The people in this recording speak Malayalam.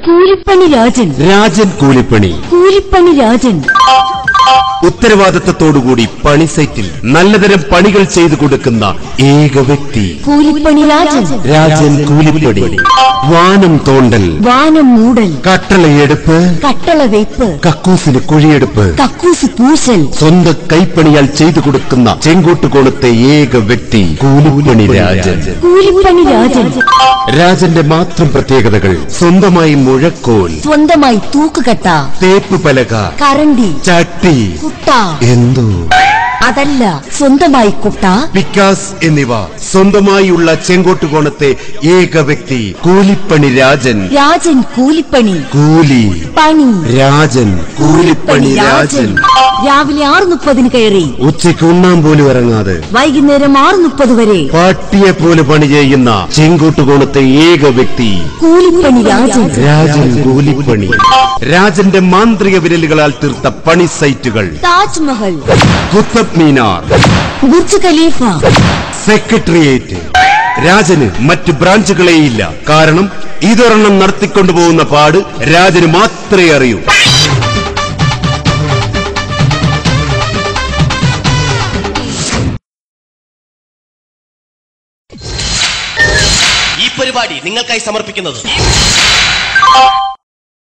കൂലിപ്പണി രാജൻ രാജൻ കൂലിപ്പണി കൂലിപ്പണി രാജൻ ഉത്തരവാദിത്തത്തോടുകൂടി പണി സൈറ്റിൽ നല്ലതരം പണികൾ ചെയ്തു കൊടുക്കുന്ന ഏക വ്യക്തി കൂലിപ്പണി രാജൻ രാജൻ കൂലിപ്പണി വാനം തോണ്ടൽ വാനം മൂടൽ കട്ടളയെടുപ്പ് കട്ടള വെയ്പ്പ് കക്കൂസിന് കുഴിയെടുപ്പ് കക്കൂസ് പൂശൽ സ്വന്തം കൈപ്പണിയാൽ ചെയ്തു കൊടുക്കുന്ന ചെങ്കോട്ടുകോണത്തെ ഏക വ്യക്തി കൂലിപ്പണി രാജൻ കൂലിപ്പണി രാജൻ രാജന്റെ മാത്രം പ്രത്യേകതകൾ സ്വന്തമായി മുഴക്കോൽ സ്വന്തമായി തൂക്കുകട്ട തേപ്പ് പലക കരണ്ടി ചട്ടി കുട്ട എന്തോ അതല്ല സ്വന്തമായി കുട്ട പിക്കാസ് എന്നിവ സ്വന്തമായുള്ള ചെങ്കോട്ടുകോണത്തെ ഏക വ്യക്തി കൂലിപ്പണി രാജൻ രാജൻ കൂലിപ്പണി കൂലി പണി രാജൻ കൂലിപ്പണി രാജൻ രാവിലെ ആറ് മുപ്പതിന് കയറി ഉച്ചയ്ക്ക് ഉണ്ണാൻ പോലും ഇറങ്ങാതെ വൈകുന്നേരം ആറ് മുപ്പത് വരെ പാട്ടിയെ പോലെ പണി ചെയ്യുന്ന ചെങ്കോട്ടുകോണത്തെ ഏക വ്യക്തി കൂലിപ്പണി രാജൻ രാജൻ കൂലിപ്പണി രാജന്റെ മാന്ത്രിക വിരലുകളാൽ തീർത്ത പണി സൈറ്റുകൾ Taj Mahal Qutub Minar Burj Khalifa secretariat രാജന് മറ്റ് ബ്രാഞ്ചുകളേയില്ല കാരണം ഇതൊരെണ്ണം നടത്തിക്കൊണ്ടുപോകുന്ന പാട് രാജന് മാത്രമേ അറിയൂ ഈ പരിപാടി നിങ്ങൾക്കായി സമർപ്പിക്കുന്നത്